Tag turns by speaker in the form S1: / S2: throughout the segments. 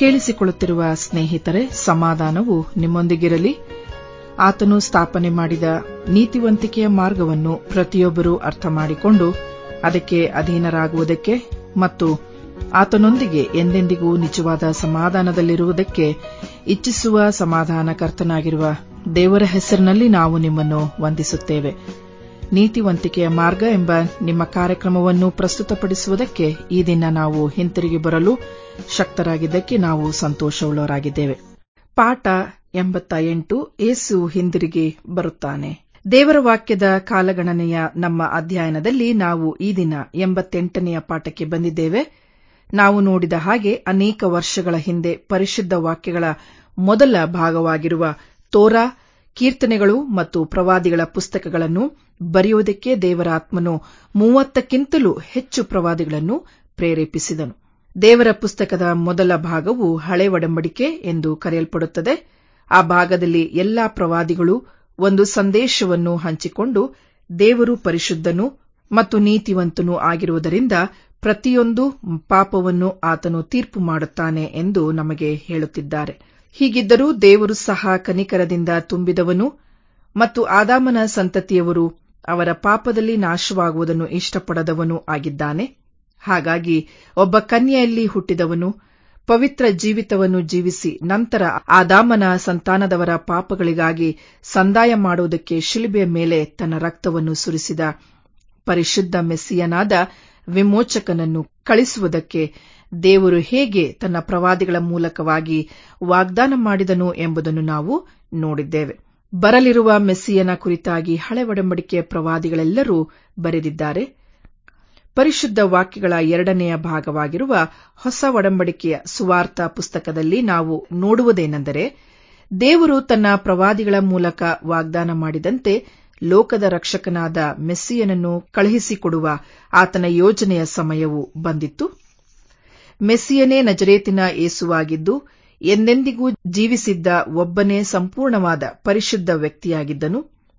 S1: ಕೇಳಿಸಿಕೊಳ್ಳುತ್ತಿರುವ ಸ್ನೇಹಿತರೆ ಸಮಾಧಾನವು ನಿಮ್ಮೊಂದಿಗಿರಲಿ ಆತನು ಸ್ಥಾಪನೆ ಮಾಡಿದ ನೀತಿವಂತಿಕೆಯ ಮಾರ್ಗವನ್ನು ಪ್ರತಿಯೊಬ್ಬರೂ ಅರ್ಥ ಮಾಡಿಕೊಂಡು ಅದಕ್ಕೆ ಅಧೀನರಾಗುವುದಕ್ಕೆ ಮತ್ತು ಆತನೊಂದಿಗೆ ಎಂದೆಂದಿಗೂ ನಿಜವಾದ ಸಮಾಧಾನದಲ್ಲಿರುವುದಕ್ಕೆ ಇಚ್ಛಿಸುವ ಸಮಾಧಾನಕರ್ತನಾಗಿರುವ ದೇವರ ಹೆಸರಿನಲ್ಲಿ ನಾವು ನಿಮ್ಮನ್ನು ವಂದಿಸುತ್ತೇವೆ ನೀತಿವಂತಿಕೆಯ ಮಾರ್ಗ ಎಂಬ ನಿಮ್ಮ ಕಾರ್ಯಕ್ರಮವನ್ನು ಪ್ರಸ್ತುತಪಡಿಸುವುದಕ್ಕೆ ಈ ದಿನ ನಾವು ಹಿಂತಿರುಗಿ ಬರಲು ಶಕ್ತರಾಗಿದ್ದಕ್ಕೆ ನಾವು ಸಂತೋಷವುಳ್ಳವರಾಗಿದ್ದೇವೆ ಪಾಠ ಎಂಬತ್ತ ಎಂಟು ಏಸು ಹಿಂದಿರುಗಿ ಬರುತ್ತಾನೆ ದೇವರ ವಾಕ್ಯದ ಕಾಲಗಣನೆಯ ನಮ್ಮ ಅಧ್ಯಯನದಲ್ಲಿ ನಾವು ಈ ದಿನ ಎಂಬತ್ತೆಂಟನೆಯ ಪಾಠಕ್ಕೆ ಬಂದಿದ್ದೇವೆ ನಾವು ನೋಡಿದ ಹಾಗೆ ಅನೇಕ ವರ್ಷಗಳ ಹಿಂದೆ ಪರಿಶುದ್ಧ ವಾಕ್ಯಗಳ ಮೊದಲ ಭಾಗವಾಗಿರುವ ತೋರಾ ಕೀರ್ತನೆಗಳು ಮತ್ತು ಪ್ರವಾದಿಗಳ ಪುಸ್ತಕಗಳನ್ನು ಬರೆಯುವುದಕ್ಕೆ ದೇವರ ಆತ್ಮನು ಮೂವತ್ತಕ್ಕಿಂತಲೂ ಹೆಚ್ಚು ಪ್ರವಾದಿಗಳನ್ನು ಪ್ರೇರೇಪಿಸಿದನು ದೇವರ ಪುಸ್ತಕದ ಮೊದಲ ಭಾಗವು ಹಳೆ ಒಡಂಬಡಿಕೆ ಎಂದು ಕರೆಯಲ್ಪಡುತ್ತದೆ ಆ ಭಾಗದಲ್ಲಿ ಎಲ್ಲಾ ಪ್ರವಾದಿಗಳು ಒಂದು ಸಂದೇಶವನ್ನು ಹಂಚಿಕೊಂಡು ದೇವರು ಪರಿಶುದ್ಧನೂ ಮತ್ತು ನೀತಿವಂತನೂ ಆಗಿರುವುದರಿಂದ ಪ್ರತಿಯೊಂದು ಪಾಪವನ್ನು ಆತನು ತೀರ್ಪು ಮಾಡುತ್ತಾನೆ ಎಂದು ನಮಗೆ ಹೇಳುತ್ತಿದ್ದಾರೆ ಹೀಗಿದ್ದರೂ ದೇವರು ಸಹ ಕನಿಕರದಿಂದ ತುಂಬಿದವನು ಮತ್ತು ಆದಾಮನ ಸಂತತಿಯವರು ಅವರ ಪಾಪದಲ್ಲಿ ನಾಶವಾಗುವುದನ್ನು ಇಷ್ಟಪಡದವನೂ ಆಗಿದ್ದಾನೆ ಹಾಗಾಗಿ ಒಬ್ಬ ಕನ್ಯೆಯಲ್ಲಿ ಹುಟ್ಟಿದವನು ಪವಿತ್ರ ಜೀವಿತವನ್ನು ಜೀವಿಸಿ ನಂತರ ಆದಾಮನ ಸಂತಾನದವರ ಪಾಪಗಳಿಗಾಗಿ ಸಂದಾಯ ಮಾಡುವುದಕ್ಕೆ ಶಿಲುಬೆಯ ಮೇಲೆ ತನ್ನ ರಕ್ತವನ್ನು ಸುರಿಸಿದ ಪರಿಶುದ್ಧ ಮೆಸ್ಸಿಯನಾದ ವಿಮೋಚಕನನ್ನು ಕಳಿಸುವುದಕ್ಕೆ ದೇವರು ಹೇಗೆ ತನ್ನ ಪ್ರವಾದಿಗಳ ಮೂಲಕವಾಗಿ ವಾಗ್ದಾನ ಮಾಡಿದನು ಎಂಬುದನ್ನು ನಾವು ನೋಡಿದ್ದೇವೆ ಬರಲಿರುವ ಮೆಸ್ಸಿಯನ ಕುರಿತಾಗಿ ಹಳೆ ಒಡಂಬಡಿಕೆಯ ಪ್ರವಾದಿಗಳೆಲ್ಲರೂ ಬರೆದಿದ್ದಾರೆ ಪರಿಶುದ್ಧ ವಾಕ್ಯಗಳ ಎರಡನೆಯ ಭಾಗವಾಗಿರುವ ಹೊಸ ಒಡಂಬಡಿಕೆಯ ಸುವಾರ್ಥ ಪುಸ್ತಕದಲ್ಲಿ ನಾವು ನೋಡುವುದೇನೆಂದರೆ ದೇವರು ತನ್ನ ಪ್ರವಾದಿಗಳ ಮೂಲಕ ವಾಗ್ದಾನ ಮಾಡಿದಂತೆ ಲೋಕದ ರಕ್ಷಕನಾದ ಮೆಸ್ಸಿಯನನ್ನು ಕಳುಹಿಸಿಕೊಡುವ ಆತನ ಯೋಜನೆಯ ಸಮಯವು ಬಂದಿತ್ತು ಮೆಸ್ಸಿಯನೇ ನಜರೇತಿನ ಏಸುವಾಗಿದ್ದು ಎಂದೆಂದಿಗೂ ಜೀವಿಸಿದ್ದ ಒಬ್ಬನೇ ಸಂಪೂರ್ಣವಾದ ಪರಿಶುದ್ಧ ವ್ಯಕ್ತಿಯಾಗಿದ್ದನು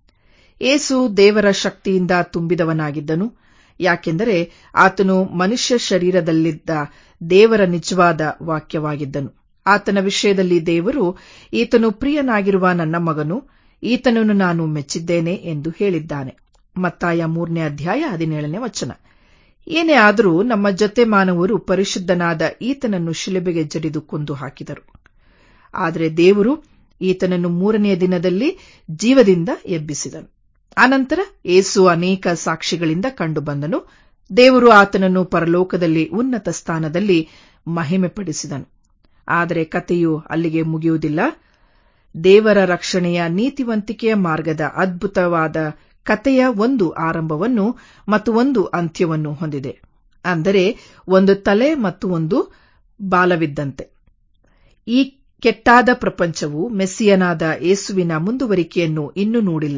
S1: ಏಸು ದೇವರ ಶಕ್ತಿಯಿಂದ ತುಂಬಿದವನಾಗಿದ್ದನು ಯಾಕೆಂದರೆ ಆತನು ಮನುಷ್ಯ ಶರೀರದಲ್ಲಿದ್ದ ದೇವರ ನಿಜವಾದ ವಾಕ್ಯವಾಗಿದ್ದನು ಆತನ ವಿಷಯದಲ್ಲಿ ದೇವರು ಈತನು ಪ್ರಿಯನಾಗಿರುವ ನನ್ನ ಮಗನು ಈತನನ್ನು ನಾನು ಮೆಚ್ಚಿದ್ದೇನೆ ಎಂದು ಹೇಳಿದ್ದಾನೆ ಮತ್ತಾಯ ಮೂರನೇ ಅಧ್ಯಾಯ ಹದಿನೇಳನೇ ವಚನ ಏನೇ ಆದರೂ ನಮ್ಮ ಜೊತೆ ಮಾನವರು ಪರಿಶುದ್ಧನಾದ ಈತನನ್ನು ಶಿಲುಬೆಗೆ ಜಡಿದು ಕೊಂದು ಹಾಕಿದರು ಆದರೆ ದೇವರು ಈತನನ್ನು ಮೂರನೆಯ ದಿನದಲ್ಲಿ ಜೀವದಿಂದ ಎಬ್ಬಿಸಿದನು ಅನಂತರ ಏಸು ಅನೇಕ ಸಾಕ್ಷಿಗಳಿಂದ ಕಂಡುಬಂದನು ದೇವರು ಆತನನ್ನು ಪರಲೋಕದಲ್ಲಿ ಉನ್ನತ ಸ್ಥಾನದಲ್ಲಿ ಮಹಿಮೆಪಡಿಸಿದನು ಆದರೆ ಕಥೆಯು ಅಲ್ಲಿಗೆ ಮುಗಿಯುವುದಿಲ್ಲ ದೇವರ ರಕ್ಷಣೆಯ ನೀತಿವಂತಿಕೆಯ ಮಾರ್ಗದ ಅದ್ಭುತವಾದ ಕಥೆಯ ಒಂದು ಆರಂಭವನ್ನು ಮತ್ತು ಒಂದು ಅಂತ್ಯವನ್ನು ಹೊಂದಿದೆ ಅಂದರೆ ಒಂದು ತಲೆ ಮತ್ತು ಒಂದು ಬಾಲವಿದ್ದಂತೆ ಈ ಕೆಟ್ಟಾದ ಪ್ರಪಂಚವು ಮೆಸ್ಸಿಯನಾದ ಏಸುವಿನ ಮುಂದುವರಿಕೆಯನ್ನು ಇನ್ನೂ ನೋಡಿಲ್ಲ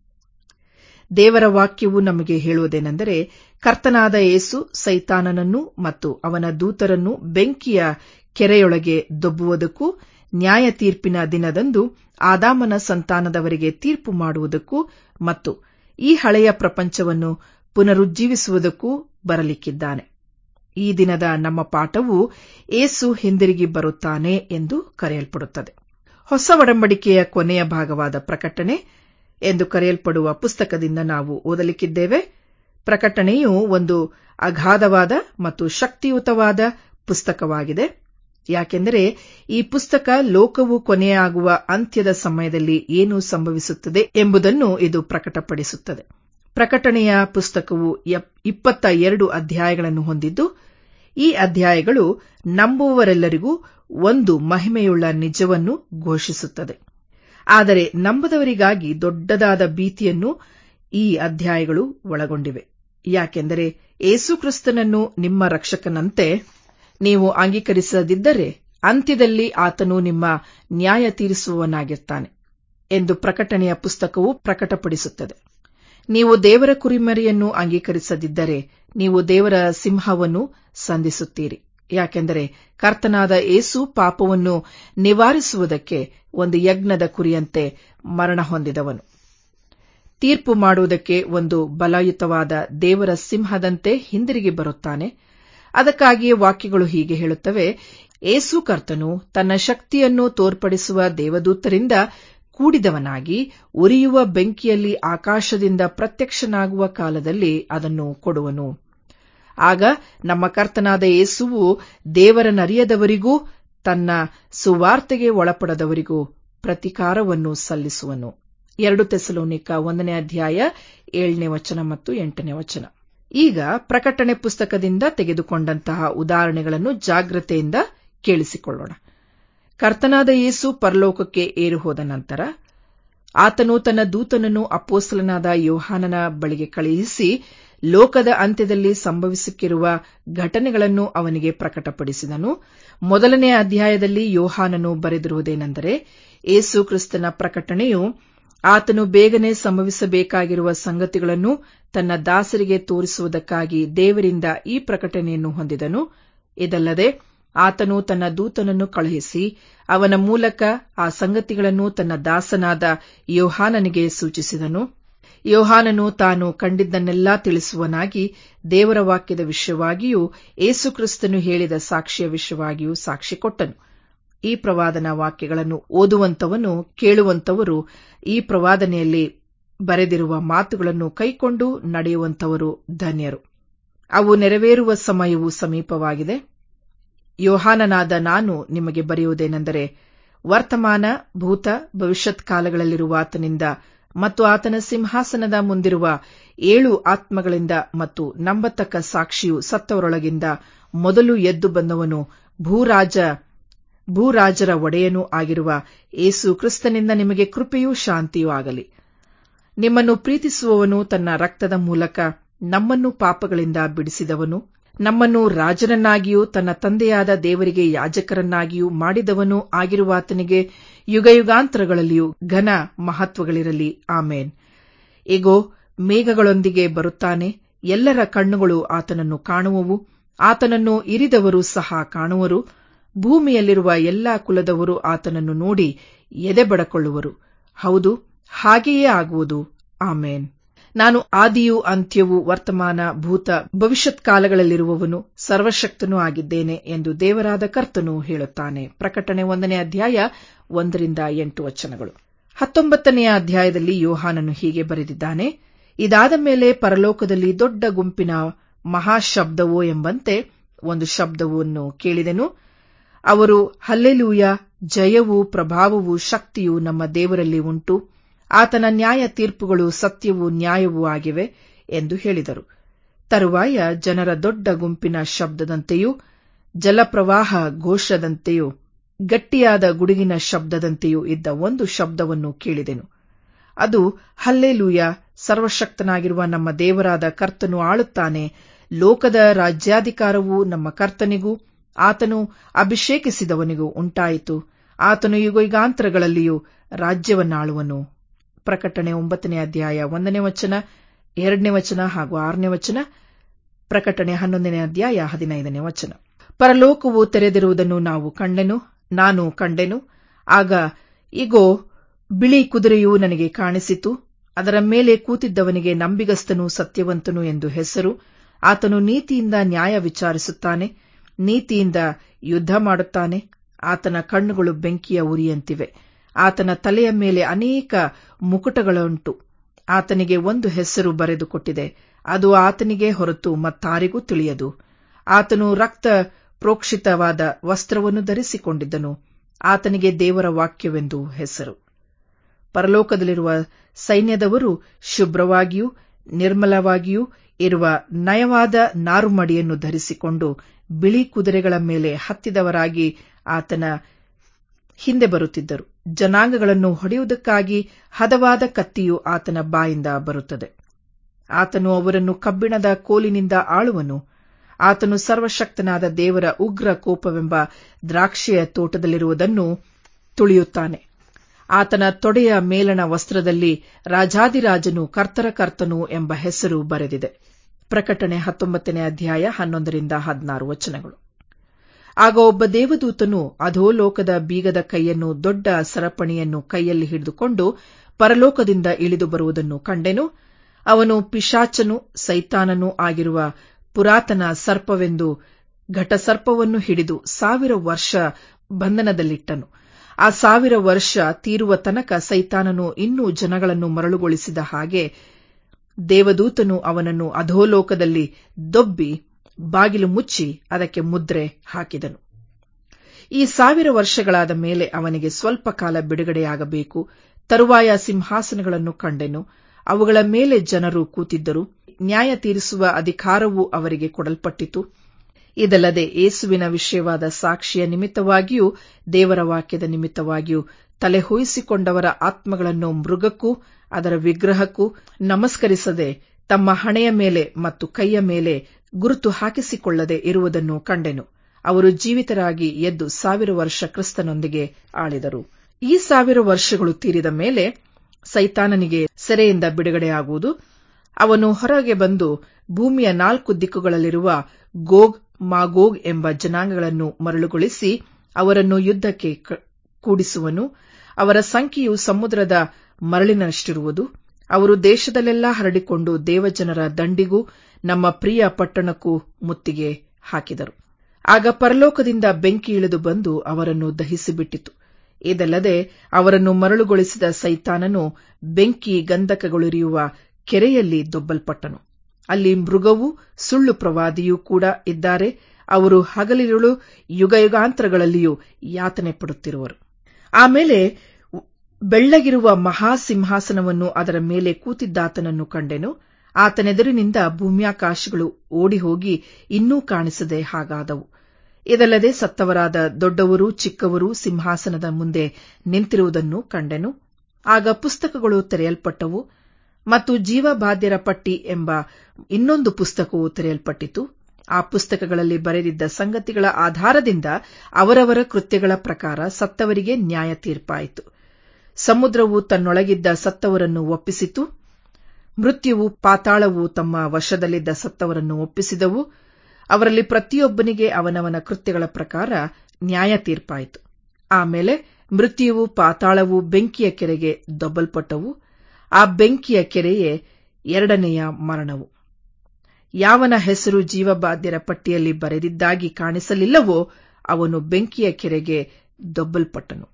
S1: ದೇವರ ವಾಕ್ಯವು ನಮಗೆ ಹೇಳುವುದೇನೆಂದರೆ ಕರ್ತನಾದ ಏಸು ಸೈತಾನನನ್ನು ಮತ್ತು ಅವನ ದೂತರನ್ನು ಬೆಂಕಿಯ ಕೆರೆಯೊಳಗೆ ದೊಬ್ಬುವುದಕ್ಕೂ ನ್ಯಾಯ ತೀರ್ಪಿನ ದಿನದಂದು ಆದಾಮನ ಸಂತಾನದವರಿಗೆ ತೀರ್ಪು ಮಾಡುವುದಕ್ಕೂ ಮತ್ತು ಈ ಹಳೆಯ ಪ್ರಪಂಚವನ್ನು ಪುನರುಜ್ಜೀವಿಸುವುದಕ್ಕೂ ಬರಲಿಕ್ಕಿದ್ದಾನೆ ಈ ದಿನದ ನಮ್ಮ ಪಾಠವು ಏಸು ಹಿಂದಿರುಗಿ ಬರುತ್ತಾನೆ ಎಂದು ಕರೆಯಲ್ಪಡುತ್ತದೆ ಹೊಸ ಒಡಂಬಡಿಕೆಯ ಕೊನೆಯ ಭಾಗವಾದ ಪ್ರಕಟಣೆ ಎಂದು ಕರೆಯಲ್ಪಡುವ ಪುಸ್ತಕದಿಂದ ನಾವು ಓದಲಿಕ್ಕಿದ್ದೇವೆ ಪ್ರಕಟಣೆಯು ಒಂದು ಅಗಾಧವಾದ ಮತ್ತು ಶಕ್ತಿಯುತವಾದ ಪುಸ್ತಕವಾಗಿದೆ ಯಾಕೆಂದರೆ ಈ ಪುಸ್ತಕ ಲೋಕವು ಕೊನೆಯಾಗುವ ಅಂತ್ಯದ ಸಮಯದಲ್ಲಿ ಏನು ಸಂಭವಿಸುತ್ತದೆ ಎಂಬುದನ್ನು ಇದು ಪ್ರಕಟಪಡಿಸುತ್ತದೆ ಪ್ರಕಟಣೆಯ ಪುಸ್ತಕವು ಇಪ್ಪತ್ತ ಎರಡು ಅಧ್ಯಾಯಗಳನ್ನು ಹೊಂದಿದ್ದು ಈ ಅಧ್ಯಾಯಗಳು ನಂಬುವವರೆಲ್ಲರಿಗೂ ಒಂದು ಮಹಿಮೆಯುಳ್ಳ ನಿಜವನ್ನು ಘೋಷಿಸುತ್ತದೆ ಆದರೆ ನಂಬದವರಿಗಾಗಿ ದೊಡ್ಡದಾದ ಭೀತಿಯನ್ನು ಈ ಅಧ್ಯಾಯಗಳು ಒಳಗೊಂಡಿವೆ ಯಾಕೆಂದರೆ ಏಸುಕ್ರಿಸ್ತನನ್ನು ನಿಮ್ಮ ರಕ್ಷಕನಂತೆ ನೀವು ಅಂಗೀಕರಿಸದಿದ್ದರೆ ಅಂತ್ಯದಲ್ಲಿ ಆತನು ನಿಮ್ಮ ನ್ಯಾಯ ತೀರಿಸುವವನಾಗಿರ್ತಾನೆ ಎಂದು ಪ್ರಕಟಣೆಯ ಪುಸ್ತಕವು ಪ್ರಕಟಪಡಿಸುತ್ತದೆ ನೀವು ದೇವರ ಕುರಿಮರಿಯನ್ನು ಅಂಗೀಕರಿಸದಿದ್ದರೆ ನೀವು ದೇವರ ಸಿಂಹವನ್ನು ಸಂಧಿಸುತ್ತೀರಿ ಯಾಕೆಂದರೆ ಕರ್ತನಾದ ಏಸು ಪಾಪವನ್ನು ನಿವಾರಿಸುವುದಕ್ಕೆ ಒಂದು ಯಜ್ಞದ ಕುರಿಯಂತೆ ಮರಣ ಹೊಂದಿದವನು ತೀರ್ಪು ಮಾಡುವುದಕ್ಕೆ ಒಂದು ಬಲಯುತವಾದ ದೇವರ ಸಿಂಹದಂತೆ ಹಿಂದಿರುಗಿ ಬರುತ್ತಾನೆ ಅದಕ್ಕಾಗಿಯೇ ವಾಕ್ಯಗಳು ಹೀಗೆ ಹೇಳುತ್ತವೆ ಏಸು ಕರ್ತನು ತನ್ನ ಶಕ್ತಿಯನ್ನು ತೋರ್ಪಡಿಸುವ ದೇವದೂತರಿಂದ ಕೂಡಿದವನಾಗಿ ಉರಿಯುವ ಬೆಂಕಿಯಲ್ಲಿ ಆಕಾಶದಿಂದ ಪ್ರತ್ಯಕ್ಷನಾಗುವ ಕಾಲದಲ್ಲಿ ಅದನ್ನು ಕೊಡುವನು ಆಗ ನಮ್ಮ ಕರ್ತನಾದ ಯೇಸುವು ದೇವರನರಿಯದವರಿಗೂ ತನ್ನ ಸುವಾರ್ತೆಗೆ ಒಳಪಡದವರಿಗೂ ಪ್ರತಿಕಾರವನ್ನು ಸಲ್ಲಿಸುವನು ಎರಡು ತೆಸಲೋನಿಕ ಒಂದನೇ ಅಧ್ಯಾಯ ಏಳನೇ ವಚನ ಮತ್ತು ಎಂಟನೇ ವಚನ ಈಗ ಪ್ರಕಟಣೆ ಪುಸ್ತಕದಿಂದ ತೆಗೆದುಕೊಂಡಂತಹ ಉದಾಹರಣೆಗಳನ್ನು ಜಾಗ್ರತೆಯಿಂದ ಕೇಳಿಸಿಕೊಳ್ಳೋಣ ಕರ್ತನಾದ ಯೇಸು ಪರಲೋಕಕ್ಕೆ ಏರು ಹೋದ ನಂತರ ಆತನು ತನ್ನ ದೂತನನ್ನು ಅಪ್ಪೋಸ್ತಲನಾದ ಯೋಹಾನನ ಬಳಿಗೆ ಕಳುಹಿಸಿ ಲೋಕದ ಅಂತ್ಯದಲ್ಲಿ ಸಂಭವಿಸಕ್ಕಿರುವ ಘಟನೆಗಳನ್ನು ಅವನಿಗೆ ಪ್ರಕಟಪಡಿಸಿದನು ಮೊದಲನೇ ಅಧ್ಯಾಯದಲ್ಲಿ ಯೋಹಾನನು ಬರೆದಿರುವುದೇನೆಂದರೆ ಏಸು ಕ್ರಿಸ್ತನ ಪ್ರಕಟಣೆಯು ಆತನು ಬೇಗನೆ ಸಂಭವಿಸಬೇಕಾಗಿರುವ ಸಂಗತಿಗಳನ್ನು ತನ್ನ ದಾಸರಿಗೆ ತೋರಿಸುವುದಕ್ಕಾಗಿ ದೇವರಿಂದ ಈ ಪ್ರಕಟಣೆಯನ್ನು ಹೊಂದಿದನು ಇದಲ್ಲದೆ ಆತನು ತನ್ನ ದೂತನನ್ನು ಕಳುಹಿಸಿ ಅವನ ಮೂಲಕ ಆ ಸಂಗತಿಗಳನ್ನು ತನ್ನ ದಾಸನಾದ ಯೋಹಾನನಿಗೆ ಸೂಚಿಸಿದನು ಯೋಹಾನನು ತಾನು ಕಂಡಿದ್ದನ್ನೆಲ್ಲಾ ತಿಳಿಸುವನಾಗಿ ದೇವರ ವಾಕ್ಯದ ವಿಷಯವಾಗಿಯೂ ಏಸುಕ್ರಿಸ್ತನು ಹೇಳಿದ ಸಾಕ್ಷಿಯ ವಿಷಯವಾಗಿಯೂ ಸಾಕ್ಷಿ ಕೊಟ್ಟನು ಈ ಪ್ರವಾದನಾ ವಾಕ್ಯಗಳನ್ನು ಓದುವಂತವನು ಕೇಳುವಂತವರು ಈ ಪ್ರವಾದನೆಯಲ್ಲಿ ಬರೆದಿರುವ ಮಾತುಗಳನ್ನು ಕೈಕೊಂಡು ನಡೆಯುವಂತವರು ಧನ್ಯರು ಅವು ನೆರವೇರುವ ಸಮಯವು ಸಮೀಪವಾಗಿದೆ ಯೋಹಾನನಾದ ನಾನು ನಿಮಗೆ ಬರೆಯುವುದೇನೆಂದರೆ ವರ್ತಮಾನ ಭೂತ ಭವಿಷ್ಯತ್ ಕಾಲಗಳಲ್ಲಿರುವ ಆತನಿಂದ ಮತ್ತು ಆತನ ಸಿಂಹಾಸನದ ಮುಂದಿರುವ ಏಳು ಆತ್ಮಗಳಿಂದ ಮತ್ತು ನಂಬತಕ್ಕ ಸಾಕ್ಷಿಯು ಸತ್ತವರೊಳಗಿಂದ ಮೊದಲು ಎದ್ದು ಬಂದವನು ಭೂರಾಜ ಭೂರಾಜರ ಒಡೆಯನೂ ಆಗಿರುವ ಏಸು ಕ್ರಿಸ್ತನಿಂದ ನಿಮಗೆ ಕೃಪೆಯೂ ಶಾಂತಿಯೂ ಆಗಲಿ ನಿಮ್ಮನ್ನು ಪ್ರೀತಿಸುವವನು ತನ್ನ ರಕ್ತದ ಮೂಲಕ ನಮ್ಮನ್ನು ಪಾಪಗಳಿಂದ ಬಿಡಿಸಿದವನು ನಮ್ಮನ್ನು ರಾಜರನ್ನಾಗಿಯೂ ತನ್ನ ತಂದೆಯಾದ ದೇವರಿಗೆ ಯಾಜಕರನ್ನಾಗಿಯೂ ಮಾಡಿದವನೂ ಆಗಿರುವಾತನಿಗೆ ಯುಗಯುಗಾಂತರಗಳಲ್ಲಿಯೂ ಘನ ಮಹತ್ವಗಳಿರಲಿ ಆಮೇನ್ ಇಗೋ ಮೇಘಗಳೊಂದಿಗೆ ಬರುತ್ತಾನೆ ಎಲ್ಲರ ಕಣ್ಣುಗಳು ಆತನನ್ನು ಕಾಣುವವು ಆತನನ್ನು ಇರಿದವರು ಸಹ ಕಾಣುವರು ಭೂಮಿಯಲ್ಲಿರುವ ಎಲ್ಲಾ ಕುಲದವರು ಆತನನ್ನು ನೋಡಿ ಎದೆಬಡಕೊಳ್ಳುವರು ಹೌದು ಹಾಗೆಯೇ ಆಗುವುದು ಆಮೇನ್ ನಾನು ಆದಿಯೂ ಅಂತ್ಯವೂ ವರ್ತಮಾನ ಭೂತ ಭವಿಷ್ಯತ್ ಕಾಲಗಳಲ್ಲಿರುವವನು ಸರ್ವಶಕ್ತನೂ ಆಗಿದ್ದೇನೆ ಎಂದು ದೇವರಾದ ಕರ್ತನು ಹೇಳುತ್ತಾನೆ ಪ್ರಕಟಣೆ ಒಂದನೇ ಅಧ್ಯಾಯ ಒಂದರಿಂದ ಎಂಟು ವಚನಗಳು ಹತ್ತೊಂಬತ್ತನೆಯ ಅಧ್ಯಾಯದಲ್ಲಿ ಯೋಹಾನನು ಹೀಗೆ ಬರೆದಿದ್ದಾನೆ ಇದಾದ ಮೇಲೆ ಪರಲೋಕದಲ್ಲಿ ದೊಡ್ಡ ಗುಂಪಿನ ಮಹಾಶಬ್ದವೋ ಎಂಬಂತೆ ಒಂದು ಶಬ್ದವನ್ನು ಕೇಳಿದೆನು ಅವರು ಹಲ್ಲೆಲೂಯ ಜಯವೂ ಪ್ರಭಾವವೂ ಶಕ್ತಿಯೂ ನಮ್ಮ ದೇವರಲ್ಲಿ ಉಂಟು ಆತನ ನ್ಯಾಯ ತೀರ್ಪುಗಳು ಸತ್ಯವೂ ನ್ಯಾಯವೂ ಆಗಿವೆ ಎಂದು ಹೇಳಿದರು ತರುವಾಯ ಜನರ ದೊಡ್ಡ ಗುಂಪಿನ ಶಬ್ದದಂತೆಯೂ ಜಲಪ್ರವಾಹ ಘೋಷದಂತೆಯೂ ಗಟ್ಟಿಯಾದ ಗುಡುಗಿನ ಶಬ್ದದಂತೆಯೂ ಇದ್ದ ಒಂದು ಶಬ್ದವನ್ನು ಕೇಳಿದೆನು ಅದು ಹಲ್ಲೆಲೂಯ ಸರ್ವಶಕ್ತನಾಗಿರುವ ನಮ್ಮ ದೇವರಾದ ಕರ್ತನು ಆಳುತ್ತಾನೆ ಲೋಕದ ರಾಜ್ಯಾಧಿಕಾರವು ನಮ್ಮ ಕರ್ತನಿಗೂ ಆತನು ಅಭಿಷೇಕಿಸಿದವನಿಗೂ ಉಂಟಾಯಿತು ಆತನು ಯುಗಯುಗಾಂತರಗಳಲ್ಲಿಯೂ ರಾಜ್ಯವನ್ನಾಳುವನು ಪ್ರಕಟಣೆ ಒಂಬತ್ತನೇ ಅಧ್ಯಾಯ ಒಂದನೇ ವಚನ ಎರಡನೇ ವಚನ ಹಾಗೂ ಆರನೇ ವಚನ ಪ್ರಕಟಣೆ ಹನ್ನೊಂದನೇ ಅಧ್ಯಾಯ ಹದಿನೈದನೇ ವಚನ ಪರಲೋಕವು ತೆರೆದಿರುವುದನ್ನು ನಾವು ಕಂಡೆನು ನಾನು ಕಂಡೆನು ಆಗ ಇಗೋ ಬಿಳಿ ಕುದುರೆಯು ನನಗೆ ಕಾಣಿಸಿತು ಅದರ ಮೇಲೆ ಕೂತಿದ್ದವನಿಗೆ ನಂಬಿಗಸ್ತನು ಸತ್ಯವಂತನು ಎಂದು ಹೆಸರು ಆತನು ನೀತಿಯಿಂದ ನ್ಯಾಯ ವಿಚಾರಿಸುತ್ತಾನೆ ನೀತಿಯಿಂದ ಯುದ್ಧ ಮಾಡುತ್ತಾನೆ ಆತನ ಕಣ್ಣುಗಳು ಬೆಂಕಿಯ ಉರಿಯಂತಿವೆ ಆತನ ತಲೆಯ ಮೇಲೆ ಅನೇಕ ಮುಕುಟಗಳುಂಟು ಆತನಿಗೆ ಒಂದು ಹೆಸರು ಬರೆದುಕೊಟ್ಟಿದೆ ಅದು ಆತನಿಗೆ ಹೊರತು ಮತ್ತಾರಿಗೂ ತಿಳಿಯದು ಆತನು ರಕ್ತ ಪ್ರೋಕ್ಷಿತವಾದ ವಸ್ತ್ರವನ್ನು ಧರಿಸಿಕೊಂಡಿದ್ದನು ಆತನಿಗೆ ದೇವರ ವಾಕ್ಯವೆಂದು ಹೆಸರು ಪರಲೋಕದಲ್ಲಿರುವ ಸೈನ್ಯದವರು ಶುಭ್ರವಾಗಿಯೂ ನಿರ್ಮಲವಾಗಿಯೂ ಇರುವ ನಯವಾದ ನಾರುಮಡಿಯನ್ನು ಧರಿಸಿಕೊಂಡು ಬಿಳಿ ಕುದುರೆಗಳ ಮೇಲೆ ಹತ್ತಿದವರಾಗಿ ಆತನ ಹಿಂದೆ ಬರುತ್ತಿದ್ದರು ಜನಾಂಗಗಳನ್ನು ಹೊಡೆಯುವುದಕ್ಕಾಗಿ ಹದವಾದ ಕತ್ತಿಯು ಆತನ ಬಾಯಿಂದ ಬರುತ್ತದೆ ಆತನು ಅವರನ್ನು ಕಬ್ಬಿಣದ ಕೋಲಿನಿಂದ ಆಳುವನು ಆತನು ಸರ್ವಶಕ್ತನಾದ ದೇವರ ಉಗ್ರ ಕೋಪವೆಂಬ ದ್ರಾಕ್ಷಿಯ ತೋಟದಲ್ಲಿರುವುದನ್ನು ತುಳಿಯುತ್ತಾನೆ ಆತನ ತೊಡೆಯ ಮೇಲಣ ವಸ್ತ್ರದಲ್ಲಿ ರಾಜಾದಿರಾಜನು ಕರ್ತರ ಕರ್ತನು ಎಂಬ ಹೆಸರು ಬರೆದಿದೆ ಪ್ರಕಟಣೆ ಹತ್ತೊಂಬತ್ತನೇ ಅಧ್ಯಾಯ ಹನ್ನೊಂದರಿಂದ ಹದಿನಾರು ವಚನಗಳು ಆಗ ಒಬ್ಬ ದೇವದೂತನು ಅಧೋಲೋಕದ ಬೀಗದ ಕೈಯನ್ನು ದೊಡ್ಡ ಸರಪಣಿಯನ್ನು ಕೈಯಲ್ಲಿ ಹಿಡಿದುಕೊಂಡು ಪರಲೋಕದಿಂದ ಇಳಿದು ಬರುವುದನ್ನು ಕಂಡೆನು ಅವನು ಪಿಶಾಚನೂ ಸೈತಾನನೂ ಆಗಿರುವ ಪುರಾತನ ಸರ್ಪವೆಂದು ಘಟಸರ್ಪವನ್ನು ಹಿಡಿದು ಸಾವಿರ ವರ್ಷ ಬಂಧನದಲ್ಲಿಟ್ಟನು ಆ ಸಾವಿರ ವರ್ಷ ತೀರುವ ತನಕ ಸೈತಾನನು ಇನ್ನೂ ಜನಗಳನ್ನು ಮರಳುಗೊಳಿಸಿದ ಹಾಗೆ ದೇವದೂತನು ಅವನನ್ನು ಅಧೋಲೋಕದಲ್ಲಿ ದೊಬ್ಬಿ ಬಾಗಿಲು ಮುಚ್ಚಿ ಅದಕ್ಕೆ ಮುದ್ರೆ ಹಾಕಿದನು ಈ ಸಾವಿರ ವರ್ಷಗಳಾದ ಮೇಲೆ ಅವನಿಗೆ ಸ್ವಲ್ಪ ಕಾಲ ಬಿಡುಗಡೆಯಾಗಬೇಕು ತರುವಾಯ ಸಿಂಹಾಸನಗಳನ್ನು ಕಂಡೆನು ಅವುಗಳ ಮೇಲೆ ಜನರು ಕೂತಿದ್ದರು ನ್ಯಾಯ ತೀರಿಸುವ ಅಧಿಕಾರವು ಅವರಿಗೆ ಕೊಡಲ್ಪಟ್ಟಿತು ಇದಲ್ಲದೆ ಯೇಸುವಿನ ವಿಷಯವಾದ ಸಾಕ್ಷಿಯ ನಿಮಿತ್ತವಾಗಿಯೂ ದೇವರ ವಾಕ್ಯದ ನಿಮಿತ್ತವಾಗಿಯೂ ತಲೆಹೊಯಿಸಿಕೊಂಡವರ ಆತ್ಮಗಳನ್ನು ಮೃಗಕ್ಕೂ ಅದರ ವಿಗ್ರಹಕ್ಕೂ ನಮಸ್ಕರಿಸದೆ ತಮ್ಮ ಹಣೆಯ ಮೇಲೆ ಮತ್ತು ಕೈಯ ಮೇಲೆ ಗುರುತು ಹಾಕಿಸಿಕೊಳ್ಳದೆ ಇರುವುದನ್ನು ಕಂಡೆನು ಅವರು ಜೀವಿತರಾಗಿ ಎದ್ದು ಸಾವಿರ ವರ್ಷ ಕ್ರಿಸ್ತನೊಂದಿಗೆ ಆಳಿದರು ಈ ಸಾವಿರ ವರ್ಷಗಳು ತೀರಿದ ಮೇಲೆ ಸೈತಾನನಿಗೆ ಸೆರೆಯಿಂದ ಬಿಡುಗಡೆಯಾಗುವುದು ಅವನು ಹೊರಗೆ ಬಂದು ಭೂಮಿಯ ನಾಲ್ಕು ದಿಕ್ಕುಗಳಲ್ಲಿರುವ ಗೋಗ್ ಮಾಗೋಗ್ ಎಂಬ ಜನಾಂಗಗಳನ್ನು ಮರಳುಗೊಳಿಸಿ ಅವರನ್ನು ಯುದ್ಧಕ್ಕೆ ಕೂಡಿಸುವನು ಅವರ ಸಂಖ್ಯೆಯು ಸಮುದ್ರದ ಮರಳಿನಷ್ಟಿರುವುದು ಅವರು ದೇಶದಲ್ಲೆಲ್ಲಾ ಹರಡಿಕೊಂಡು ದೇವಜನರ ದಂಡಿಗೂ ನಮ್ಮ ಪ್ರಿಯ ಪಟ್ಟಣಕ್ಕೂ ಮುತ್ತಿಗೆ ಹಾಕಿದರು ಆಗ ಪರಲೋಕದಿಂದ ಬೆಂಕಿ ಇಳಿದು ಬಂದು ಅವರನ್ನು ದಹಿಸಿಬಿಟ್ಟಿತು ಇದಲ್ಲದೆ ಅವರನ್ನು ಮರಳುಗೊಳಿಸಿದ ಸೈತಾನನು ಬೆಂಕಿ ಗಂಧಕಗಳುರಿಯುವ ಕೆರೆಯಲ್ಲಿ ದೊಬ್ಬಲ್ಪಟ್ಟನು ಅಲ್ಲಿ ಮೃಗವೂ ಸುಳ್ಳು ಪ್ರವಾದಿಯೂ ಕೂಡ ಇದ್ದಾರೆ ಅವರು ಹಗಲಿರುಳು ಯುಗಯುಗಾಂತರಗಳಲ್ಲಿಯೂ ಯಾತನೆ ಪಡುತ್ತಿರುವರು ಆಮೇಲೆ ಬೆಳ್ಳಗಿರುವ ಮಹಾಸಿಂಹಾಸನವನ್ನು ಅದರ ಮೇಲೆ ಕೂತಿದ್ದಾತನನ್ನು ಕಂಡೆನು ಆತನೆದುರಿನಿಂದ ಭೂಮ್ಯಾಕಾಶಗಳು ಓಡಿಹೋಗಿ ಇನ್ನೂ ಕಾಣಿಸದೆ ಹಾಗಾದವು ಇದಲ್ಲದೆ ಸತ್ತವರಾದ ದೊಡ್ಡವರೂ ಚಿಕ್ಕವರೂ ಸಿಂಹಾಸನದ ಮುಂದೆ ನಿಂತಿರುವುದನ್ನು ಕಂಡೆನು ಆಗ ಪುಸ್ತಕಗಳು ತೆರೆಯಲ್ಪಟ್ಟವು ಮತ್ತು ಜೀವಬಾಧ್ಯರ ಪಟ್ಟಿ ಎಂಬ ಇನ್ನೊಂದು ಪುಸ್ತಕವು ತೆರೆಯಲ್ಪಟ್ಟಿತು ಆ ಪುಸ್ತಕಗಳಲ್ಲಿ ಬರೆದಿದ್ದ ಸಂಗತಿಗಳ ಆಧಾರದಿಂದ ಅವರವರ ಕೃತ್ಯಗಳ ಪ್ರಕಾರ ಸತ್ತವರಿಗೆ ನ್ಯಾಯ ತೀರ್ಪಾಯಿತು ಸಮುದ್ರವು ತನ್ನೊಳಗಿದ್ದ ಸತ್ತವರನ್ನು ಒಪ್ಪಿಸಿತು ಮೃತ್ಯುವು ಪಾತಾಳವು ತಮ್ಮ ವಶದಲ್ಲಿದ್ದ ಸತ್ತವರನ್ನು ಒಪ್ಪಿಸಿದವು ಅವರಲ್ಲಿ ಪ್ರತಿಯೊಬ್ಬನಿಗೆ ಅವನವನ ಕೃತ್ಯಗಳ ಪ್ರಕಾರ ನ್ಯಾಯ ತೀರ್ಪಾಯಿತು ಆಮೇಲೆ ಮೃತ್ಯುವು ಪಾತಾಳವು ಬೆಂಕಿಯ ಕೆರೆಗೆ ದೊಬ್ಬಲ್ಪಟ್ಟವು ಆ ಬೆಂಕಿಯ ಕೆರೆಯೇ ಎರಡನೆಯ ಮರಣವು ಯಾವನ ಹೆಸರು ಜೀವಬಾಧ್ಯರ ಪಟ್ಟಿಯಲ್ಲಿ ಬರೆದಿದ್ದಾಗಿ ಕಾಣಿಸಲಿಲ್ಲವೋ ಅವನು ಬೆಂಕಿಯ ಕೆರೆಗೆ ದೊಬ್ಬಲ್ಪಟ್ಟನು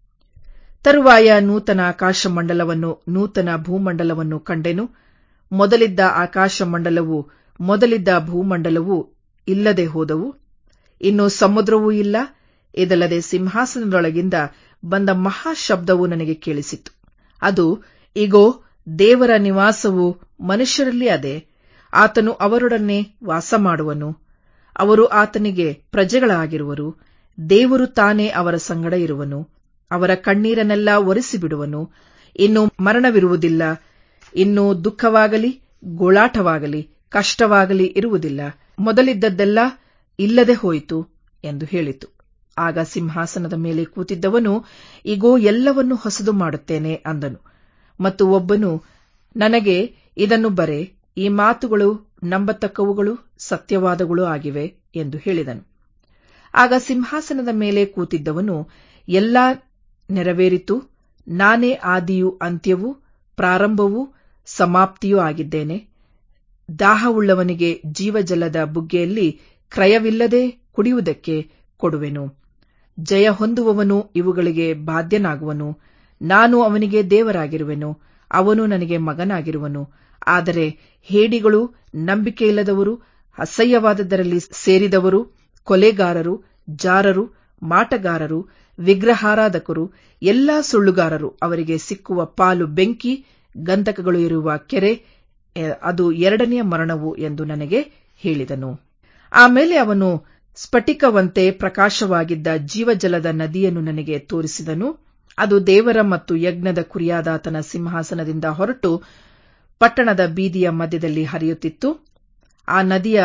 S1: ತರುವಾಯ ನೂತನ ಆಕಾಶಮಂಡಲವನ್ನು ನೂತನ ಭೂಮಂಡಲವನ್ನು ಕಂಡೆನು ಮೊದಲಿದ್ದ ಆಕಾಶಮಂಡಲವು ಮೊದಲಿದ್ದ ಭೂಮಂಡಲವು ಇಲ್ಲದೆ ಹೋದವು ಇನ್ನು ಸಮುದ್ರವೂ ಇಲ್ಲ ಇದಲ್ಲದೆ ಸಿಂಹಾಸನದೊಳಗಿಂದ ಬಂದ ಮಹಾಶಬ್ದವು ನನಗೆ ಕೇಳಿಸಿತು ಅದು ಇಗೋ ದೇವರ ನಿವಾಸವು ಮನುಷ್ಯರಲ್ಲಿ ಅದೇ ಆತನು ಅವರೊಡನೆ ವಾಸ ಮಾಡುವನು ಅವರು ಆತನಿಗೆ ಪ್ರಜೆಗಳಾಗಿರುವರು ದೇವರು ತಾನೇ ಅವರ ಸಂಗಡ ಇರುವನು ಅವರ ಕಣ್ಣೀರನ್ನೆಲ್ಲ ಒರೆಸಿಬಿಡುವನು ಇನ್ನು ಮರಣವಿರುವುದಿಲ್ಲ ಇನ್ನು ದುಃಖವಾಗಲಿ ಗೋಳಾಟವಾಗಲಿ ಕಷ್ಟವಾಗಲಿ ಇರುವುದಿಲ್ಲ ಮೊದಲಿದ್ದದ್ದೆಲ್ಲ ಇಲ್ಲದೆ ಹೋಯಿತು ಎಂದು ಹೇಳಿತು ಆಗ ಸಿಂಹಾಸನದ ಮೇಲೆ ಕೂತಿದ್ದವನು ಇಗೋ ಎಲ್ಲವನ್ನು ಹೊಸದು ಮಾಡುತ್ತೇನೆ ಅಂದನು ಮತ್ತು ಒಬ್ಬನು ನನಗೆ ಇದನ್ನು ಬರೆ ಈ ಮಾತುಗಳು ನಂಬತಕ್ಕವುಗಳು ಸತ್ಯವಾದಗಳು ಆಗಿವೆ ಎಂದು ಹೇಳಿದನು ಆಗ ಸಿಂಹಾಸನದ ಮೇಲೆ ಕೂತಿದ್ದವನು ಎಲ್ಲಾ ನೆರವೇರಿತು ನಾನೇ ಆದಿಯೂ ಅಂತ್ಯವೂ ಪ್ರಾರಂಭವೂ ಸಮಾಪ್ತಿಯೂ ಆಗಿದ್ದೇನೆ ದಾಹವುಳ್ಳವನಿಗೆ ಜೀವಜಲದ ಬುಗ್ಗೆಯಲ್ಲಿ ಕ್ರಯವಿಲ್ಲದೆ ಕುಡಿಯುವುದಕ್ಕೆ ಕೊಡುವೆನು ಜಯ ಹೊಂದುವವನು ಇವುಗಳಿಗೆ ಬಾಧ್ಯನಾಗುವನು ನಾನು ಅವನಿಗೆ ದೇವರಾಗಿರುವೆನು ಅವನು ನನಗೆ ಮಗನಾಗಿರುವನು ಆದರೆ ಹೇಡಿಗಳು ನಂಬಿಕೆಯಿಲ್ಲದವರು ಅಸಹ್ಯವಾದದರಲ್ಲಿ ಸೇರಿದವರು ಕೊಲೆಗಾರರು ಜಾರರು ಮಾಟಗಾರರು ವಿಗ್ರಹಾರಾಧಕರು ಎಲ್ಲಾ ಸುಳ್ಳುಗಾರರು ಅವರಿಗೆ ಸಿಕ್ಕುವ ಪಾಲು ಬೆಂಕಿ ಗಂಧಕಗಳು ಇರುವ ಕೆರೆ ಅದು ಎರಡನೆಯ ಮರಣವು ಎಂದು ನನಗೆ ಹೇಳಿದನು ಆಮೇಲೆ ಅವನು ಸ್ಫಟಿಕವಂತೆ ಪ್ರಕಾಶವಾಗಿದ್ದ ಜೀವಜಲದ ನದಿಯನ್ನು ನನಗೆ ತೋರಿಸಿದನು ಅದು ದೇವರ ಮತ್ತು ಯಜ್ಞದ ಕುರಿಯಾದಾತನ ಸಿಂಹಾಸನದಿಂದ ಹೊರಟು ಪಟ್ಟಣದ ಬೀದಿಯ ಮಧ್ಯದಲ್ಲಿ ಹರಿಯುತ್ತಿತ್ತು ಆ ನದಿಯ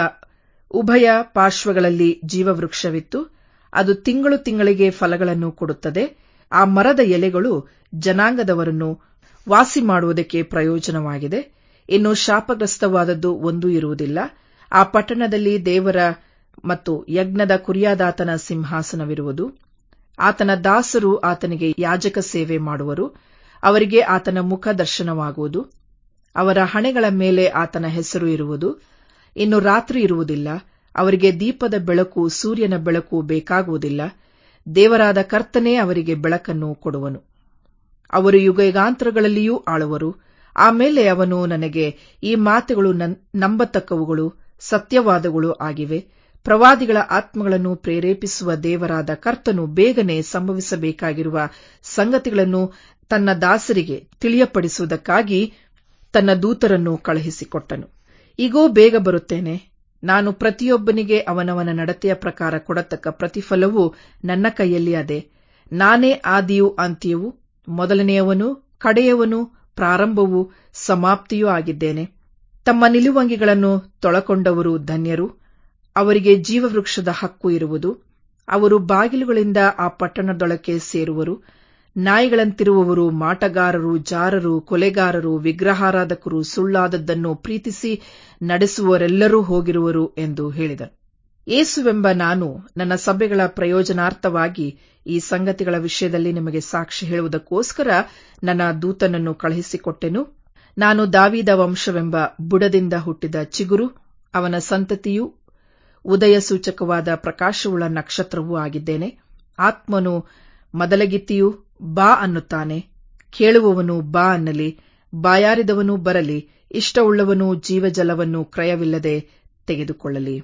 S1: ಉಭಯ ಪಾರ್ಶ್ವಗಳಲ್ಲಿ ಜೀವವೃಕ್ಷವಿತ್ತು ಅದು ತಿಂಗಳು ತಿಂಗಳಿಗೆ ಫಲಗಳನ್ನು ಕೊಡುತ್ತದೆ ಆ ಮರದ ಎಲೆಗಳು ಜನಾಂಗದವರನ್ನು ವಾಸಿ ಮಾಡುವುದಕ್ಕೆ ಪ್ರಯೋಜನವಾಗಿದೆ ಇನ್ನು ಶಾಪಗ್ರಸ್ತವಾದದ್ದು ಒಂದೂ ಇರುವುದಿಲ್ಲ ಆ ಪಟ್ಟಣದಲ್ಲಿ ದೇವರ ಮತ್ತು ಯಜ್ಞದ ಕುರಿಯಾದಾತನ ಸಿಂಹಾಸನವಿರುವುದು ಆತನ ದಾಸರು ಆತನಿಗೆ ಯಾಜಕ ಸೇವೆ ಮಾಡುವರು ಅವರಿಗೆ ಆತನ ಮುಖ ದರ್ಶನವಾಗುವುದು ಅವರ ಹಣೆಗಳ ಮೇಲೆ ಆತನ ಹೆಸರು ಇರುವುದು ಇನ್ನು ರಾತ್ರಿ ಇರುವುದಿಲ್ಲ ಅವರಿಗೆ ದೀಪದ ಬೆಳಕು ಸೂರ್ಯನ ಬೆಳಕು ಬೇಕಾಗುವುದಿಲ್ಲ ದೇವರಾದ ಕರ್ತನೇ ಅವರಿಗೆ ಬೆಳಕನ್ನು ಕೊಡುವನು ಅವರು ಯುಗಯುಗಾಂತರಗಳಲ್ಲಿಯೂ ಆಳುವರು ಆಮೇಲೆ ಅವನು ನನಗೆ ಈ ಮಾತುಗಳು ನಂಬತಕ್ಕವುಗಳು ಸತ್ಯವಾದಗಳು ಆಗಿವೆ ಪ್ರವಾದಿಗಳ ಆತ್ಮಗಳನ್ನು ಪ್ರೇರೇಪಿಸುವ ದೇವರಾದ ಕರ್ತನು ಬೇಗನೆ ಸಂಭವಿಸಬೇಕಾಗಿರುವ ಸಂಗತಿಗಳನ್ನು ತನ್ನ ದಾಸರಿಗೆ ತಿಳಿಯಪಡಿಸುವುದಕ್ಕಾಗಿ ತನ್ನ ದೂತರನ್ನು ಕಳುಹಿಸಿಕೊಟ್ಟನು ಈಗೋ ಬೇಗ ಬರುತ್ತೇನೆ ನಾನು ಪ್ರತಿಯೊಬ್ಬನಿಗೆ ಅವನವನ ನಡತೆಯ ಪ್ರಕಾರ ಕೊಡತಕ್ಕ ಪ್ರತಿಫಲವು ನನ್ನ ಕೈಯಲ್ಲಿ ಅದೆ ನಾನೇ ಆದಿಯೂ ಅಂತ್ಯವೂ ಮೊದಲನೆಯವನು ಕಡೆಯವನು ಪ್ರಾರಂಭವೂ ಸಮಾಪ್ತಿಯೂ ಆಗಿದ್ದೇನೆ ತಮ್ಮ ನಿಲುವಂಗಿಗಳನ್ನು ತೊಳಕೊಂಡವರು ಧನ್ಯರು ಅವರಿಗೆ ಜೀವವೃಕ್ಷದ ಹಕ್ಕು ಇರುವುದು ಅವರು ಬಾಗಿಲುಗಳಿಂದ ಆ ಪಟ್ಟಣದೊಳಕ್ಕೆ ಸೇರುವರು ನಾಯಿಗಳಂತಿರುವವರು ಮಾಟಗಾರರು ಜಾರರು ಕೊಲೆಗಾರರು ವಿಗ್ರಹಾರಾಧಕರು ಸುಳ್ಳಾದದ್ದನ್ನು ಪ್ರೀತಿಸಿ ನಡೆಸುವವರೆಲ್ಲರೂ ಹೋಗಿರುವರು ಎಂದು ಹೇಳಿದನು ಏಸುವೆಂಬ ನಾನು ನನ್ನ ಸಭೆಗಳ ಪ್ರಯೋಜನಾರ್ಥವಾಗಿ ಈ ಸಂಗತಿಗಳ ವಿಷಯದಲ್ಲಿ ನಿಮಗೆ ಸಾಕ್ಷಿ ಹೇಳುವುದಕ್ಕೋಸ್ಕರ ನನ್ನ ದೂತನನ್ನು ಕಳುಹಿಸಿಕೊಟ್ಟೆನು ನಾನು ದಾವಿದ ವಂಶವೆಂಬ ಬುಡದಿಂದ ಹುಟ್ಟಿದ ಚಿಗುರು ಅವನ ಸಂತತಿಯೂ ಉದಯ ಸೂಚಕವಾದ ಪ್ರಕಾಶವುಳ್ಳ ನಕ್ಷತ್ರವೂ ಆಗಿದ್ದೇನೆ ಆತ್ಮನು ಮದಲಗಿತ್ತಿಯು ಬಾ ಅನ್ನುತ್ತಾನೆ ಕೇಳುವವನು ಬಾ ಅನ್ನಲಿ ಬಾಯಾರಿದವನು ಬರಲಿ ಇಷ್ಟವುಳ್ಳವನು ಜೀವಜಲವನ್ನು ಕ್ರಯವಿಲ್ಲದೆ ತೆಗೆದುಕೊಳ್ಳಲಿ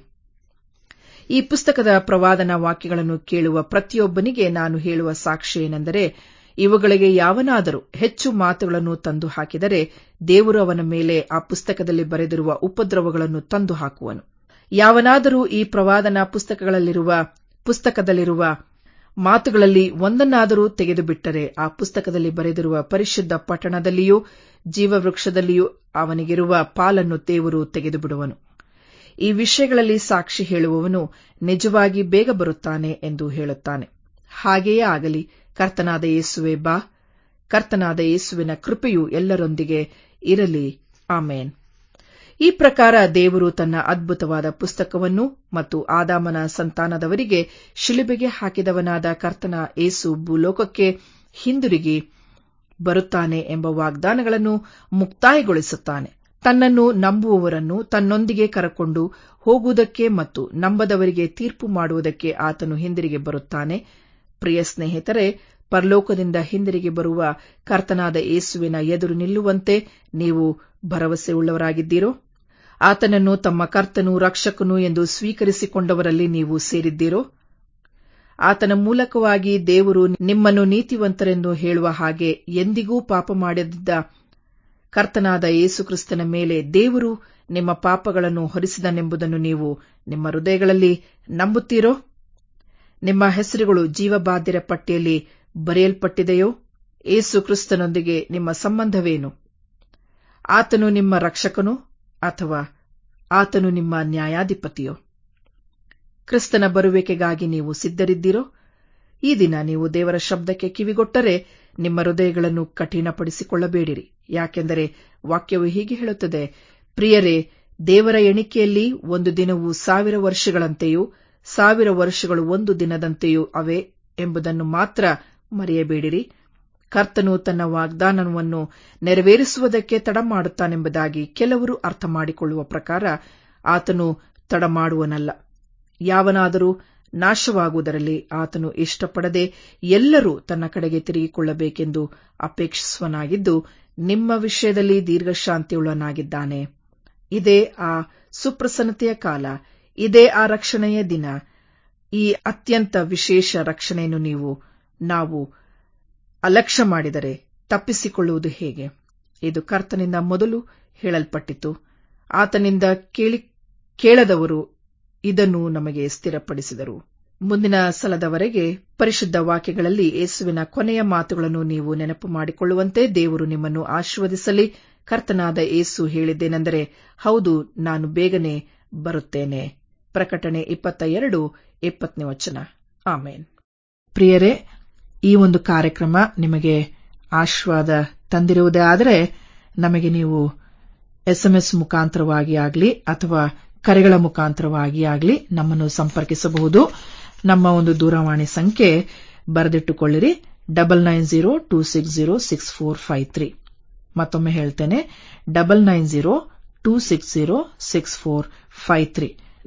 S1: ಈ ಪುಸ್ತಕದ ಪ್ರವಾದನ ವಾಕ್ಯಗಳನ್ನು ಕೇಳುವ ಪ್ರತಿಯೊಬ್ಬನಿಗೆ ನಾನು ಹೇಳುವ ಸಾಕ್ಷಿ ಏನೆಂದರೆ ಇವುಗಳಿಗೆ ಯಾವನಾದರೂ ಹೆಚ್ಚು ಮಾತುಗಳನ್ನು ತಂದು ಹಾಕಿದರೆ ದೇವರು ಅವನ ಮೇಲೆ ಆ ಪುಸ್ತಕದಲ್ಲಿ ಬರೆದಿರುವ ಉಪದ್ರವಗಳನ್ನು ತಂದು ಹಾಕುವನು ಯಾವನಾದರೂ ಈ ಪ್ರವಾದನ ಪುಸ್ತಕಗಳಲ್ಲಿರುವ ಪುಸ್ತಕದಲ್ಲಿರುವ ಮಾತುಗಳಲ್ಲಿ ಒಂದನ್ನಾದರೂ ತೆಗೆದುಬಿಟ್ಟರೆ ಆ ಪುಸ್ತಕದಲ್ಲಿ ಬರೆದಿರುವ ಪರಿಶುದ್ಧ ಪಟ್ಟಣದಲ್ಲಿಯೂ ಜೀವವೃಕ್ಷದಲ್ಲಿಯೂ ಅವನಿಗಿರುವ ಪಾಲನ್ನು ದೇವರು ತೆಗೆದುಬಿಡುವನು ಈ ವಿಷಯಗಳಲ್ಲಿ ಸಾಕ್ಷಿ ಹೇಳುವವನು ನಿಜವಾಗಿ ಬೇಗ ಬರುತ್ತಾನೆ ಎಂದು ಹೇಳುತ್ತಾನೆ ಹಾಗೆಯೇ ಆಗಲಿ ಕರ್ತನಾದ ಯೇಸುವೆ ಬಾ ಕರ್ತನಾದ ಯೇಸುವಿನ ಕೃಪೆಯು ಎಲ್ಲರೊಂದಿಗೆ ಇರಲಿ ಆಮೇನ್ ಈ ಪ್ರಕಾರ ದೇವರು ತನ್ನ ಅದ್ಭುತವಾದ ಪುಸ್ತಕವನ್ನು ಮತ್ತು ಆದಾಮನ ಸಂತಾನದವರಿಗೆ ಶಿಲುಬೆಗೆ ಹಾಕಿದವನಾದ ಕರ್ತನ ಏಸು ಭೂಲೋಕಕ್ಕೆ ಹಿಂದಿರುಗಿ ಬರುತ್ತಾನೆ ಎಂಬ ವಾಗ್ದಾನಗಳನ್ನು ಮುಕ್ತಾಯಗೊಳಿಸುತ್ತಾನೆ ತನ್ನನ್ನು ನಂಬುವವರನ್ನು ತನ್ನೊಂದಿಗೆ ಕರಕೊಂಡು ಹೋಗುವುದಕ್ಕೆ ಮತ್ತು ನಂಬದವರಿಗೆ ತೀರ್ಪು ಮಾಡುವುದಕ್ಕೆ ಆತನು ಹಿಂದಿರುಗಿ ಬರುತ್ತಾನೆ ಪ್ರಿಯ ಸ್ನೇಹಿತರೆ ಪರಲೋಕದಿಂದ ಹಿಂದಿರುಗಿ ಬರುವ ಕರ್ತನಾದ ಏಸುವಿನ ಎದುರು ನಿಲ್ಲುವಂತೆ ನೀವು ಭರವಸೆಯುಳ್ಳವರಾಗಿದ್ದೀರೋ ಆತನನ್ನು ತಮ್ಮ ಕರ್ತನು ರಕ್ಷಕನು ಎಂದು ಸ್ವೀಕರಿಸಿಕೊಂಡವರಲ್ಲಿ ನೀವು ಸೇರಿದ್ದೀರೋ ಆತನ ಮೂಲಕವಾಗಿ ದೇವರು ನಿಮ್ಮನ್ನು ನೀತಿವಂತರೆಂದು ಹೇಳುವ ಹಾಗೆ ಎಂದಿಗೂ ಪಾಪ ಮಾಡದಿದ್ದ ಕರ್ತನಾದ ಯೇಸುಕ್ರಿಸ್ತನ ಮೇಲೆ ದೇವರು ನಿಮ್ಮ ಪಾಪಗಳನ್ನು ಹೊರಿಸಿದನೆಂಬುದನ್ನು ನೀವು ನಿಮ್ಮ ಹೃದಯಗಳಲ್ಲಿ ನಂಬುತ್ತೀರೋ ನಿಮ್ಮ ಹೆಸರುಗಳು ಜೀವಬಾಧ್ಯರ ಪಟ್ಟಿಯಲ್ಲಿ ಬರೆಯಲ್ಪಟ್ಟಿದೆಯೋ ಏಸು ಕ್ರಿಸ್ತನೊಂದಿಗೆ ನಿಮ್ಮ ಸಂಬಂಧವೇನು ಆತನು ನಿಮ್ಮ ರಕ್ಷಕನೋ ಅಥವಾ ಆತನು ನಿಮ್ಮ ನ್ಯಾಯಾಧಿಪತಿಯೋ ಕ್ರಿಸ್ತನ ಬರುವಿಕೆಗಾಗಿ ನೀವು ಸಿದ್ಧರಿದ್ದೀರೋ ಈ ದಿನ ನೀವು ದೇವರ ಶಬ್ದಕ್ಕೆ ಕಿವಿಗೊಟ್ಟರೆ ನಿಮ್ಮ ಹೃದಯಗಳನ್ನು ಕಠಿಣಪಡಿಸಿಕೊಳ್ಳಬೇಡಿರಿ ಯಾಕೆಂದರೆ ವಾಕ್ಯವು ಹೀಗೆ ಹೇಳುತ್ತದೆ ಪ್ರಿಯರೇ ದೇವರ ಎಣಿಕೆಯಲ್ಲಿ ಒಂದು ದಿನವು ಸಾವಿರ ವರ್ಷಗಳಂತೆಯೂ ಸಾವಿರ ವರ್ಷಗಳು ಒಂದು ದಿನದಂತೆಯೂ ಅವೆ ಎಂಬುದನ್ನು ಮಾತ್ರ ಮರೆಯಬೇಡಿರಿ ಕರ್ತನು ತನ್ನ ವಾಗ್ದಾನವನ್ನು ನೆರವೇರಿಸುವುದಕ್ಕೆ ತಡ ಮಾಡುತ್ತಾನೆಂಬುದಾಗಿ ಕೆಲವರು ಅರ್ಥ ಮಾಡಿಕೊಳ್ಳುವ ಪ್ರಕಾರ ಆತನು ತಡ ಮಾಡುವನಲ್ಲ ಯಾವನಾದರೂ ನಾಶವಾಗುವುದರಲ್ಲಿ ಆತನು ಇಷ್ಟಪಡದೆ ಎಲ್ಲರೂ ತನ್ನ ಕಡೆಗೆ ತಿರುಗಿಕೊಳ್ಳಬೇಕೆಂದು ಅಪೇಕ್ಷಿಸುವನಾಗಿದ್ದು ನಿಮ್ಮ ವಿಷಯದಲ್ಲಿ ದೀರ್ಘಶಾಂತಿಯುಳ್ಳನಾಗಿದ್ದಾನೆ ಇದೇ ಆ ಸುಪ್ರಸನ್ನತೆಯ ಕಾಲ ಇದೇ ಆ ರಕ್ಷಣೆಯ ದಿನ ಈ ಅತ್ಯಂತ ವಿಶೇಷ ರಕ್ಷಣೆಯನ್ನು ನೀವು ನಾವು ಅಲಕ್ಷ್ಯ ಮಾಡಿದರೆ ತಪ್ಪಿಸಿಕೊಳ್ಳುವುದು ಹೇಗೆ ಇದು ಕರ್ತನಿಂದ ಮೊದಲು ಹೇಳಲ್ಪಟ್ಟಿತು ಆತನಿಂದ ಕೇಳಿ ಕೇಳದವರು ಇದನ್ನು ನಮಗೆ ಸ್ಥಿರಪಡಿಸಿದರು ಮುಂದಿನ ಸಲದವರೆಗೆ ಪರಿಶುದ್ಧ ವಾಕ್ಯಗಳಲ್ಲಿ ಯೇಸುವಿನ ಕೊನೆಯ ಮಾತುಗಳನ್ನು ನೀವು ನೆನಪು ಮಾಡಿಕೊಳ್ಳುವಂತೆ ದೇವರು ನಿಮ್ಮನ್ನು ಆಶೀರ್ವದಿಸಲಿ ಕರ್ತನಾದ ಏಸು ಹೇಳಿದ್ದೇನೆಂದರೆ ಹೌದು ನಾನು ಬೇಗನೆ ಬರುತ್ತೇನೆ ಪ್ರಕಟಣೆ ಇಪ್ಪತ್ತ ಎರಡು ಇಪ್ಪತ್ತನೇ ವಚನ ಆಮೇನ್ ಪ್ರಿಯರೇ ಈ ಒಂದು ಕಾರ್ಯಕ್ರಮ ನಿಮಗೆ ಆಶೀರ್ವಾದ ತಂದಿರುವುದೇ ಆದರೆ ನಮಗೆ ನೀವು ಎಸ್ಎಂಎಸ್ ಮುಖಾಂತರವಾಗಿ ಆಗಲಿ ಅಥವಾ ಕರೆಗಳ ಮುಖಾಂತರವಾಗಿ ಆಗಲಿ ನಮ್ಮನ್ನು ಸಂಪರ್ಕಿಸಬಹುದು ನಮ್ಮ ಒಂದು ದೂರವಾಣಿ ಸಂಖ್ಯೆ ಬರೆದಿಟ್ಟುಕೊಳ್ಳಿರಿ double nine zero two six zero six four five three ಮತ್ತೊಮ್ಮೆ ಹೇಳ್ತೇನೆ double nine zero two six zero six four five three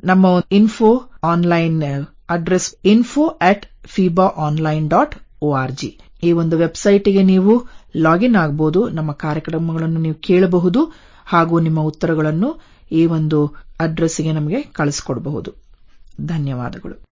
S1: ನಮ್ಮ info online address info at ಫೀಬಾ ಆನ್ಲೈನ್ ಡಾಟ್ ಒಆರ್ಜಿ ಈ ಒಂದು ವೆಬ್ಸೈಟ್ಗೆ ನೀವು ಲಾಗಿನ್ ಆಗಬಹುದು ನಮ್ಮ ಕಾರ್ಯಕ್ರಮಗಳನ್ನು ನೀವು ಕೇಳಬಹುದು ಹಾಗೂ ನಿಮ್ಮ ಉತ್ತರಗಳನ್ನು ಈ ಒಂದು ಅಡ್ರೆಸ್ಗೆ ನಮಗೆ ಕಳಿಸಿಕೊಡಬಹುದು ಧನ್ಯವಾದಗಳು